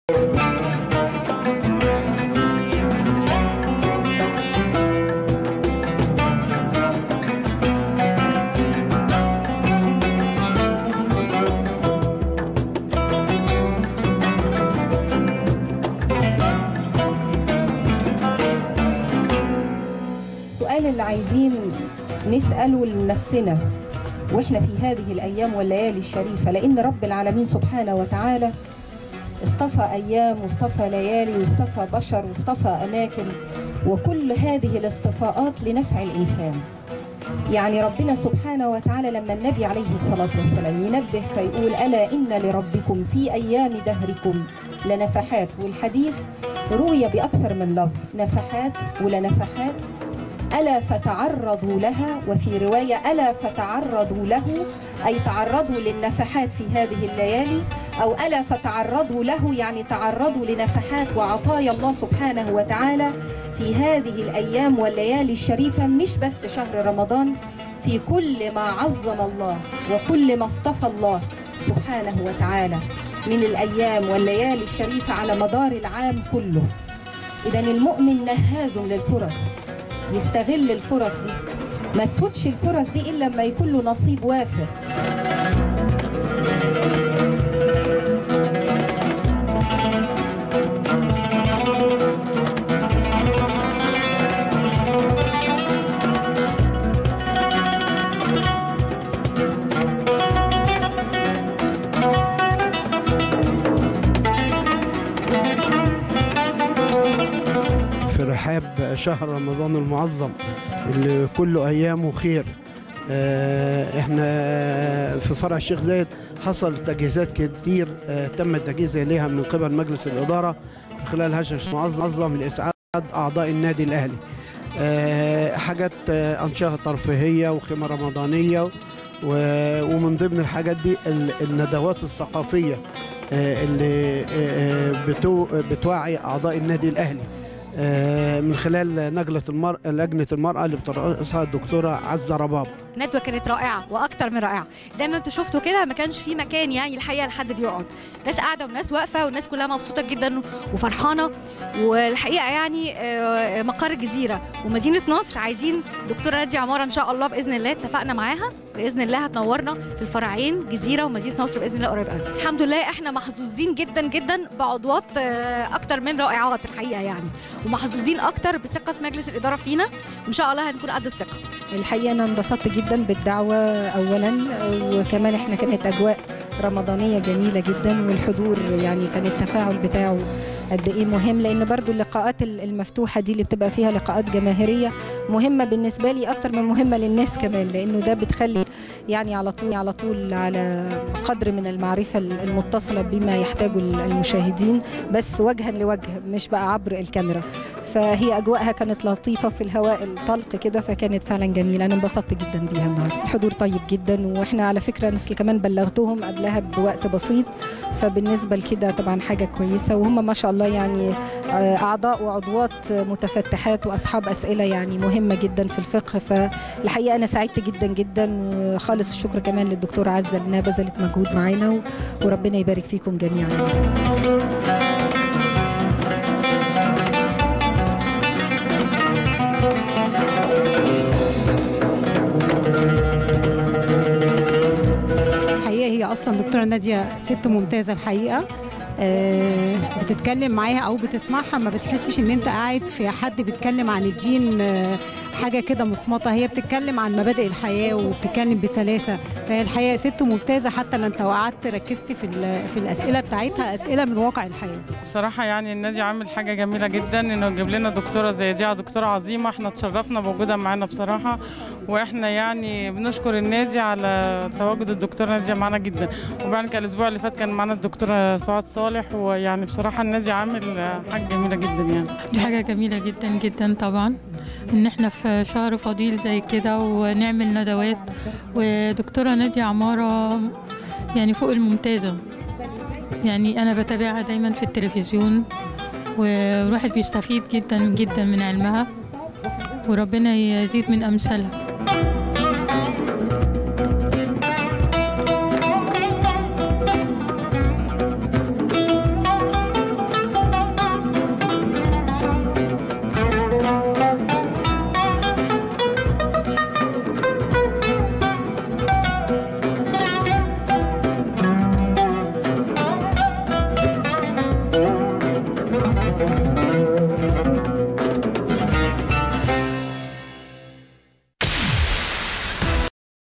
السؤال اللي عايزين نسأله لنفسنا واحنا في هذه الأيام والليالي الشريفة لأن رب العالمين سبحانه وتعالى اصطفى أيام واصطفى ليالي واصطفى بشر واصطفى أماكن وكل هذه الاصطفاءات لنفع الإنسان يعني ربنا سبحانه وتعالى لما النبي عليه الصلاة والسلام ينبه فيقول ألا إن لربكم في أيام دهركم لنفحات والحديث روي بأكثر من لفظ نفحات ولنفحات ألا فتعرضوا لها وفي رواية ألا فتعرضوا له أي تعرضوا للنفحات في هذه الليالي أو ألا فتعرضوا له يعني تعرضوا لنفحات وعطايا الله سبحانه وتعالى في هذه الأيام والليالي الشريفة مش بس شهر رمضان في كل ما عظم الله وكل ما اصطفى الله سبحانه وتعالى من الأيام والليالي الشريفة على مدار العام كله إذا المؤمن نهاز للفرص يستغل الفرص دي ما تفوتش الفرص دي إلا لما يكون له نصيب وافر في رحاب شهر رمضان المعظم اللي كله ايامه خير آه، احنا في فرع الشيخ زايد حصل تجهيزات كتير آه، تم التجهيز اليها من قبل مجلس الاداره خلال هذا معظم لاسعاد اعضاء النادي الاهلي آه، حاجات آه، انشطه ترفيهيه وخيمه رمضانيه و- ومن ضمن الحاجات دي ال- الندوات الثقافيه آه، اللي آه، آه، بتو- بتوعي اعضاء النادي الاهلي آه، من خلال نجلة المرأة لجنة المرأة اللي بترأسها الدكتورة عزة رباب ندوه كانت رائعه واكتر من رائعه زي ما انتم شفتوا كده ما كانش في مكان يعني الحقيقه لحد بيقعد ناس قاعده وناس واقفه والناس كلها مبسوطه جدا وفرحانه والحقيقه يعني آه، مقر الجزيره ومدينه نصر عايزين دكتوره ناديه عماره ان شاء الله باذن الله اتفقنا معاها باذن الله هتنورنا في الفرعين جزيره ومدينه نصر باذن الله قريب قوي الحمد لله احنا محظوظين جدا جدا بعضوات آه، اكتر من رائعات الحقيقه يعني ومحظوظين اكتر بثقه مجلس الاداره فينا وان شاء الله هنكون قد الثقه الحقيقة أنا انبسطت جدا بالدعوة أولا وكمان إحنا كانت أجواء رمضانية جميلة جدا والحضور يعني كان التفاعل بتاعه قد إيه مهم لأن برضو اللقاءات ال- المفتوحة دي اللي بتبقى فيها لقاءات جماهيرية مهمة بالنسبة لي أكتر من مهمة للناس كمان لأنه ده بتخلي يعني على طول على طول على قدر من المعرفة المتصلة بما يحتاجه المشاهدين بس وجها لوجه مش بقى عبر الكاميرا فهي اجواءها كانت لطيفه في الهواء الطلق كده فكانت فعلا جميله انا انبسطت جدا بيها النهارده الحضور طيب جدا واحنا على فكره ناس كمان بلغتهم قبلها بوقت بسيط فبالنسبه لكده طبعا حاجه كويسه وهم ما شاء الله يعني آه، اعضاء وعضوات متفتحات واصحاب اسئله يعني مهمه جدا في الفقه فالحقيقه انا سعدت جدا جدا وخالص الشكر كمان للدكتوره عزه لانها بذلت مجهود معانا و- وربنا يبارك فيكم جميعا الحقيقه هي اصلا دكتوره ناديه ست ممتازه الحقيقه آه، بتتكلم معاها او بتسمعها ما بتحسش ان انت قاعد في حد بيتكلم عن الدين آه، حاجه كده مصمته هي بتتكلم عن مبادئ الحياه وبتتكلم بسلاسه فهي الحقيقه ست ممتازه حتى لو انت قعدت ركزت في ال- في الاسئله بتاعتها اسئله من واقع الحياه بصراحة يعني النادي عامل حاجة جميلة جدا انه يجيب لنا دكتورة زي دي دكتورة عظيمة احنا اتشرفنا بوجودها معانا بصراحة واحنا يعني بنشكر النادي على تواجد الدكتورة نادية معانا جدا وبعد كده الاسبوع اللي فات كان معانا الدكتورة سعاد صالح ويعني بصراحة النادي عامل حاجة جميلة جدا يعني دي حاجة جميلة جدا جدا طبعا ان احنا في شهر فضيل زي كده ونعمل ندوات ودكتورة نادية عمارة يعني فوق الممتازة يعني انا بتابعها دايما في التلفزيون والواحد بيستفيد جدا جدا من علمها وربنا يزيد من امثالها